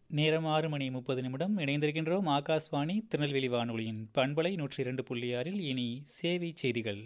நேரம் ஆறு மணி முப்பது நிமிடம் இணைந்திருக்கின்றோம் ஆகாஷ்வாணி திருநெல்வேலி வானொலியின் பண்பலை நூற்றி இரண்டு புள்ளி ஆறில் இனி சேவை செய்திகள்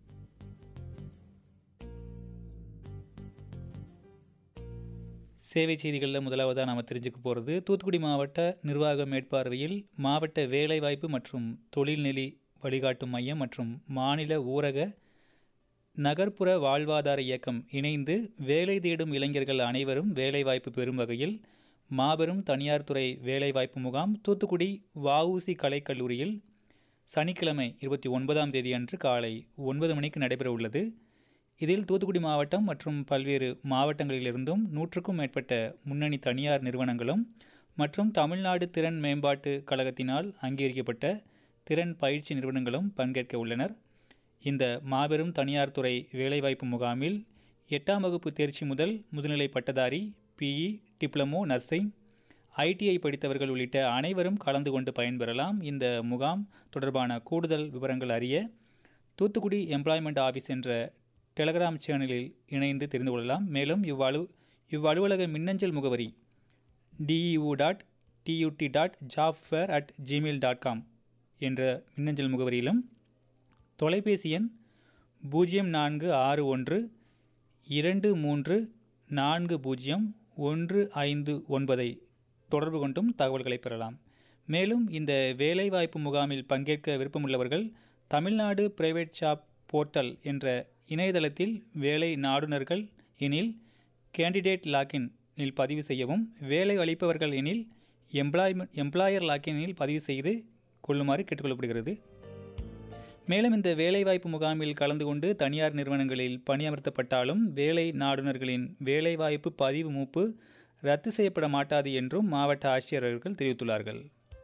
சேவை செய்திகளில் முதலாவதாக நாம் தெரிஞ்சுக்க போகிறது தூத்துக்குடி மாவட்ட நிர்வாக மேற்பார்வையில் மாவட்ட வேலைவாய்ப்பு மற்றும் தொழில்நிலை வழிகாட்டும் மையம் மற்றும் மாநில ஊரக நகர்ப்புற வாழ்வாதார இயக்கம் இணைந்து வேலை தேடும் இளைஞர்கள் அனைவரும் வேலைவாய்ப்பு பெறும் வகையில் மாபெரும் தனியார் துறை வேலைவாய்ப்பு முகாம் தூத்துக்குடி வஉசி கலைக்கல்லூரியில் சனிக்கிழமை இருபத்தி ஒன்பதாம் தேதி அன்று காலை ஒன்பது மணிக்கு நடைபெற உள்ளது இதில் தூத்துக்குடி மாவட்டம் மற்றும் பல்வேறு மாவட்டங்களிலிருந்தும் நூற்றுக்கும் மேற்பட்ட முன்னணி தனியார் நிறுவனங்களும் மற்றும் தமிழ்நாடு திறன் மேம்பாட்டு கழகத்தினால் அங்கீகரிக்கப்பட்ட திறன் பயிற்சி நிறுவனங்களும் பங்கேற்க உள்ளனர் இந்த மாபெரும் தனியார் துறை வேலைவாய்ப்பு முகாமில் எட்டாம் வகுப்பு தேர்ச்சி முதல் முதுநிலை பட்டதாரி பிஇ டிப்ளமோ நர்சிங் ஐடிஐ படித்தவர்கள் உள்ளிட்ட அனைவரும் கலந்து கொண்டு பயன்பெறலாம் இந்த முகாம் தொடர்பான கூடுதல் விவரங்கள் அறிய தூத்துக்குடி எம்ப்ளாய்மெண்ட் ஆஃபீஸ் என்ற டெலகிராம் சேனலில் இணைந்து தெரிந்து கொள்ளலாம் மேலும் இவ்வலு இவ்வலுவலக மின்னஞ்சல் முகவரி D E U dot T U T dot job fair at Gmail dot com என்ற மின்னஞ்சல் முகவரியிலும் தொலைபேசி எண் பூஜ்ஜியம் நான்கு ஆறு ஒன்று இரண்டு மூன்று நான்கு பூஜ்ஜியம் ஒன்று ஐந்து ஒன்பதை தொடர்பு கொண்டும் தகவல்களை பெறலாம் மேலும் இந்த வேலைவாய்ப்பு முகாமில் பங்கேற்க விருப்பமுள்ளவர்கள் தமிழ்நாடு பிரைவேட் ஷாப் போர்ட்டல் என்ற இணையதளத்தில் வேலை நாடுனர்கள் எனில் கேண்டிடேட் லாக்கினில் பதிவு செய்யவும் வேலை அளிப்பவர்கள் எனில் எம்ப்ளாய்மெண்ட் எம்ப்ளாயர் லாக்கினில் பதிவு செய்து கொள்ளுமாறு கேட்டுக்கொள்ளப்படுகிறது மேலும் இந்த வேலைவாய்ப்பு முகாமில் கலந்து கொண்டு தனியார் நிறுவனங்களில் பணியமர்த்தப்பட்டாலும் வேலை நாடுனர்களின் வேலைவாய்ப்பு பதிவு மூப்பு ரத்து செய்யப்பட மாட்டாது என்றும் மாவட்ட ஆட்சியர் அவர்கள் தெரிவித்துள்ளார்கள்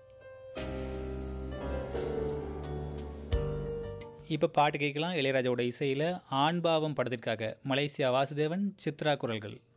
இப்போ பாட்டு கேட்கலாம் இளையராஜாவோட இசையில் ஆண்பாவம் படத்திற்காக மலேசியா வாசுதேவன் சித்ரா குரல்கள்